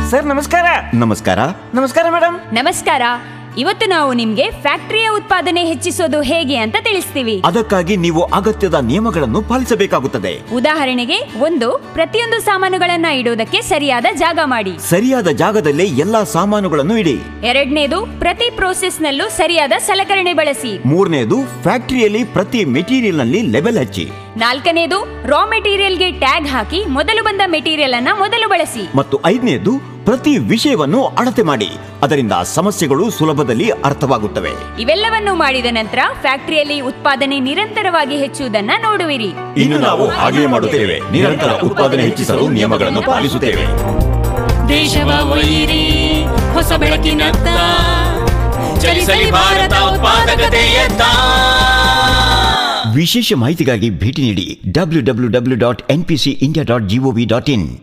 sir ನಮಸ್ಕಾರ ನಮಸ್ಕಾರ ನಮಸ್ಕಾರ ಮೇಡಮ್ ನಮಸ್ಕಾರ ಇವತ್ತು ನಾವು ನಿಮ್ಗೆ ಫ್ಯಾಕ್ಟರಿಯ ಉತ್ಪಾದನೆ ಹೆಚ್ಚಿಸೋದು ಹೇಗೆ ಅಂತ ತಿಳಿಸ್ತೀವಿ ಅದಕ್ಕಾಗಿ ನೀವು ಅಗತ್ಯದ ನಿಯಮಗಳನ್ನು ಪಾಲಿಸಬೇಕಾಗುತ್ತದೆ ಉದಾಹರಣೆಗೆ ಒಂದು ಪ್ರತಿಯೊಂದು ಸಾಮಾನುಗಳನ್ನ ಇಡುವುದಕ್ಕೆ ಸರಿಯಾದ ಜಾಗ ಮಾಡಿ ಸರಿಯಾದ ಜಾಗದಲ್ಲೇ ಎಲ್ಲಾ ಸಾಮಾನುಗಳನ್ನು ಇಡಿ ಎರಡನೇದು ಪ್ರತಿ ಪ್ರೋಸೆಸ್ನಲ್ಲೂ ಸರಿಯಾದ ಸಲಕರಣೆ ಬಳಸಿ ಮೂರನೇದು ಫ್ಯಾಕ್ಟರಿಯಲ್ಲಿ ಪ್ರತಿ ಮೆಟೀರಿಯಲ್ ನಲ್ಲಿ ಲೆವೆಲ್ ಹಚ್ಚಿ ನಾಲ್ಕನೇದು ರಾ ಮೆಟೀರಿಯಲ್ಗೆ ಟ್ಯಾಗ್ ಹಾಕಿ ಮೊದಲು ಬಂದ ಮೆಟೀರಿಯಲ್ ಅನ್ನ ಮೊದಲು ಬಳಸಿ ಮತ್ತು ಐದನೇದು ಪ್ರತಿ ವಿಷಯವನ್ನು ಅಳತೆ ಮಾಡಿ ಅದರಿಂದ ಸಮಸ್ಯೆಗಳು ಸುಲಭದಲ್ಲಿ ಅರ್ಥವಾಗುತ್ತವೆ ಇವೆಲ್ಲವನ್ನು ಮಾಡಿದ ನಂತರ ಫ್ಯಾಕ್ಟರಿಯಲ್ಲಿ ಉತ್ಪಾದನೆ ನಿರಂತರವಾಗಿ ಹೆಚ್ಚುವುದನ್ನ ನೋಡುವಿರಿ ಇನ್ನು ನಾವು ಹಾಗೆ ಮಾಡುತ್ತೇವೆ ನಿರಂತರ ಉತ್ಪಾದನೆ ಹೆಚ್ಚಿಸಲು ನಿಯಮಗಳನ್ನು ಪಾಲಿಸುತ್ತೇವೆ ದೇಶವ ಒಯ್ಯಿರಿ ಹೊಸ ಬೆಳಕಿನತ್ತ ಚಲಿಸಲಿ ಭಾರತ ಉತ್ಪಾದಕತೆಯತ್ತ ವಿಶೇಷ ಮಾಹಿತಿಗಾಗಿ ಭೇಟಿ ನೀಡಿ W W W dot N P C India dot gov dot ಇನ್